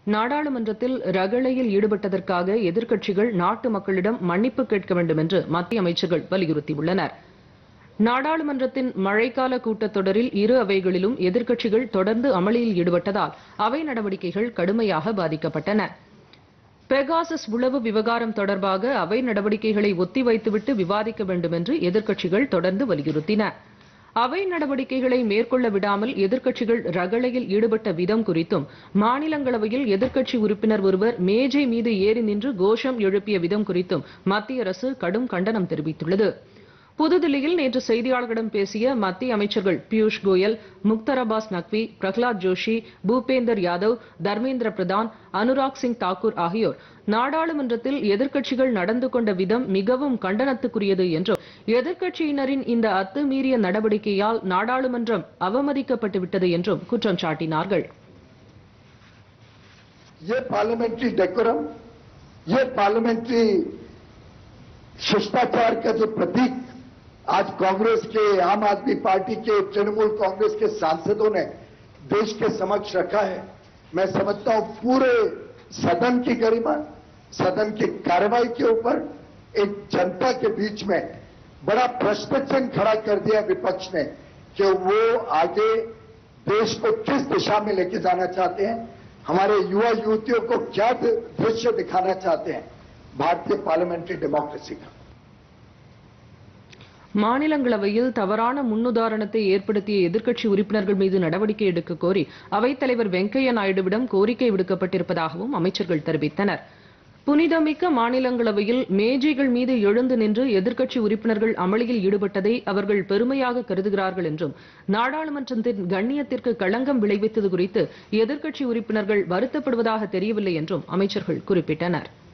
நாடாளுமன்றத்தில் ரகளையில் ஈடுபட்டதற்காக எதிர்க்கட்சிகள் நாட்டு மக்களிடம் மன்னிப்பு கேட்க வேண்டும் என்று மத்திய அமைச்சர்கள் வலியுறுத்தியுள்ளனர் நாடாளுமன்றத்தின் மழைக்கால கூட்டத்தொடரில் இரு அவைகளிலும் எதிர்க்கட்சிகள் தொடர்ந்து அமளியில் ஈடுபட்டதால் அவை நடவடிக்கைகள் கடுமையாக பாதிக்கப்பட்டன பெகாசஸ் உளவு விவகாரம் தொடர்பாக அவை நடவடிக்கைகளை ஒத்திவைத்துவிட்டு விவாதிக்க வேண்டும் என்று எதிர்க்கட்சிகள் தொடர்ந்து வலியுறுத்தின அவை நடவடிக்கைகளை மேற்கொள்ள விடாமல் எதிர்க்கட்சிகள் ரகளையில் ஈடுபட்ட விதம் குறித்தும் மாநிலங்களவையில் எதிர்க்கட்சி உறுப்பினர் ஒருவர் மேஜை மீது ஏறி நின்று கோஷம் எழுப்பிய விதம் குறித்தும் மத்திய அரசு கடும் கண்டனம் தெரிவித்துள்ளது புதுதில்லியில் நேற்று செய்தியாளர்களிடம் பேசிய மத்திய அமைச்சர்கள் பியூஷ் கோயல் முக்தர் அப்பாஸ் நக்வி பிரகலாத் ஜோஷி பூபேந்தர் யாதவ் தர்மேந்திர பிரதான் அனுராக் சிங் தாக்கூர் ஆகியோர் நாடாளுமன்றத்தில் எதிர்க்கட்சிகள் நடந்து கொண்ட விதம் மிகவும் கண்டனத்துக்குரியது என்றும் எதிர்க்கட்சியினரின் இந்த அத்துமீறிய நடவடிக்கையால் நாடாளுமன்றம் அவமதிக்கப்பட்டுவிட்டது என்றும் குற்றம் சாட்டினார்கள் ये पार्लियामेंट्री डेकोरम ये पार्लियामेंट्री शिष्टाचार का जो प्रतीक आज कांग्रेस के आम आदमी पार्टी के तृणमूल कांग्रेस के सांसदों ने देश के समक्ष रखा है मैं समझता हूं पूरे सदन की गरिमा सदन की कार्रवाई के ऊपर एक जनता के बीच में बड़ा प्रश्न चिन्ह खड़ा कर दिया विपक्ष ने कि वो आगे देश को किस दिशा में लेके जाना चाहते हैं हमारे युवा युवतियों को क्या दृश्य दिखाना चाहते हैं भारतीय पार्लियामेंट्री डेमोक्रेसी का மாநிலங்களவையில் தவறான முன்னுதாரணத்தை ஏற்படுத்திய எதிர்க்கட்சி உறுப்பினர்கள் மீது நடவடிக்கை எடுக்க கோரி அவைத்தலைவர் வெங்கையா நாயுடுவிடம் கோரிக்கை விடுக்கப்பட்டிருப்பதாகவும் அமைச்சர்கள் தெரிவித்தனர் புனிதமிக்க மாநிலங்களவையில் மேஜைகள் மீது எழுந்து நின்று எதிர்க்கட்சி உறுப்பினர்கள் அமளியில் ஈடுபட்டதை அவர்கள் பெருமையாக கருதுகிறார்கள் என்றும் நாடாளுமன்றத்தின் கண்ணியத்திற்கு களங்கம் விளைவித்தது குறித்து எதிர்க்கட்சி உறுப்பினர்கள் வருத்தப்படுவதாக தெரியவில்லை என்றும் அமைச்சர்கள் குறிப்பிட்டனர்